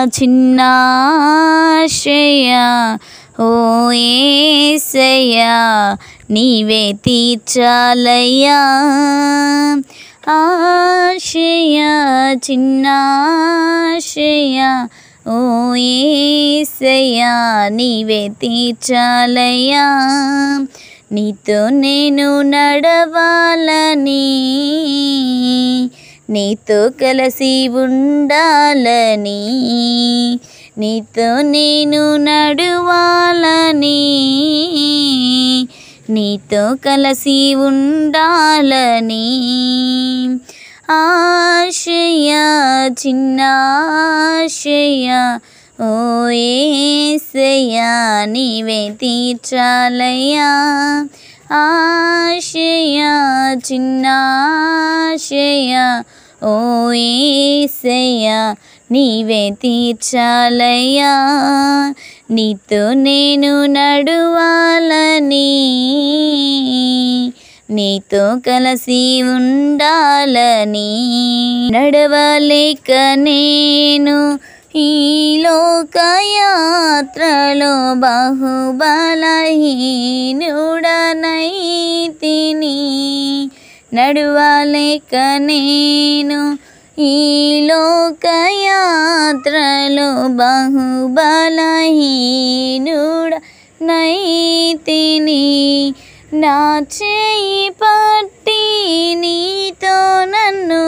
చిన్నాశయ ఓ ఏసయ్యా నీవే తీర్చాలయ్యా ఆశయ చిన్నాశయ ఓ ఏసయ్యా నీవే తీర్చాలయ్యా నీతో నేను నడవాలని నీతో కలిసి ఉండాలని నీతో నేను నడువాలని నీతో కలిసి ఉండాలని ఆశయ చిన్నాశయ ఓ ఏసయ్యా నీవే తీర్చాలయ్యా ఆశయ చిన్నాశయ ఓ ఏసయ్యా నీవే తీర్చాలయ్యా నీతో నేను నడువాలని నీతో కలిసి ఉండాలని నడవలేక నేను ఈ లోకయాత్రలో బహుబలహీనుడనైతిని నడువలేక నేను ఈ లోకయాత్రలో బహుబలహీనుడనైతిని నా చేయి పట్టి నీతో నన్ను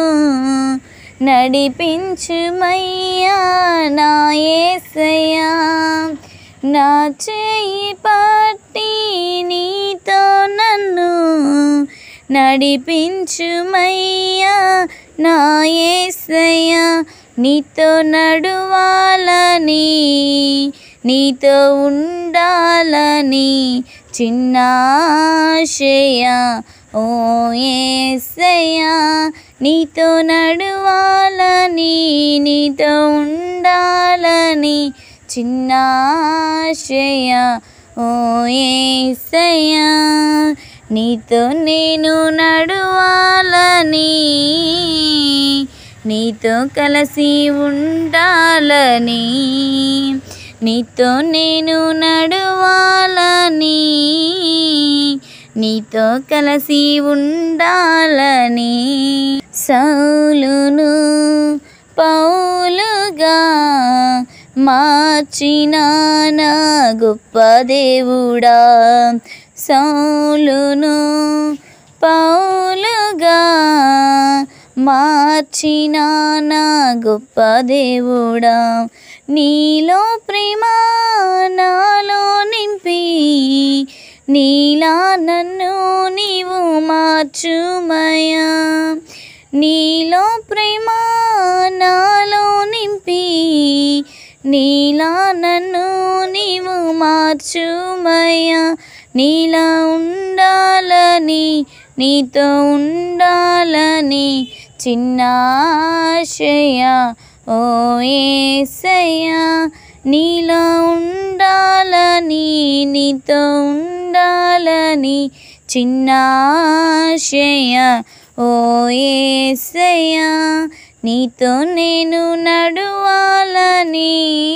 నడిపించుమయ్యా నా యేసయ్యా నా చేయి పట్టి నీతో నన్ను నడిపించుమయ్యా నా యేసయ్యా నీతో నడువాలని నీతో ఉండాలని చిన్నాశయ ఓ ఏసయ్యా నీతో నడువాలని నీతో ఉండాలని చిన్నాశయ ఓ ఏసయ్యా నీతో నేను నడువాలని నీతో కలిసి ఉండాలని నీతో నేను నడువాలని నీతో కలిసి ఉండాలని సౌలును పౌలుగా మార్చిన నా గొప్ప దేవుడా సౌలును పౌలుగా మార్చిన నా గొప్ప దేవుడా నీలో ప్రేమ నాలో నింపి నీలా నన్ను నీవు మార్చుమయా నీలో ప్రేమ నాలో నింపి నీలా నన్ను నీవు మార్చుమయ్యా నీలా ఉండాలని నీతో ఉండాలని చిన్నాశయ ఓ ఏసయ్యా నీలా ఉండాలని నీతో ఉండాలని చిన్నాశయ ఓ ఏసయ్యా నీతో నేను నడువాలని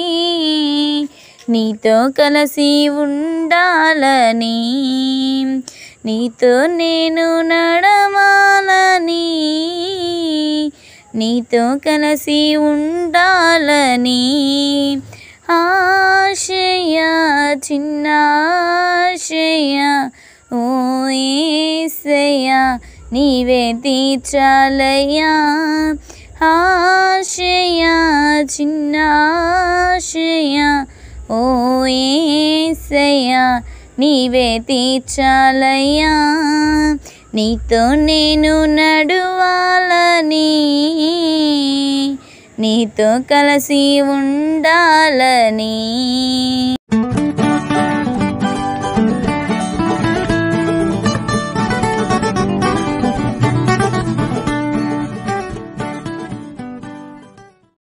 నీతో కలిసి ఉండాలని నీతో నేను నడవాలని నీతో కలిసి ఉండాలని ఆశయ చిన్నాశయ ఓ ఏసయ్యా నీవే తీర్చాలయ్యా ఆశయ చిన్నాశయ ఓ ఏసయ్యా నీవే తీర్చాలయ్యా నీతో నేను నడువాలని నీతో కలిసి ఉండాలని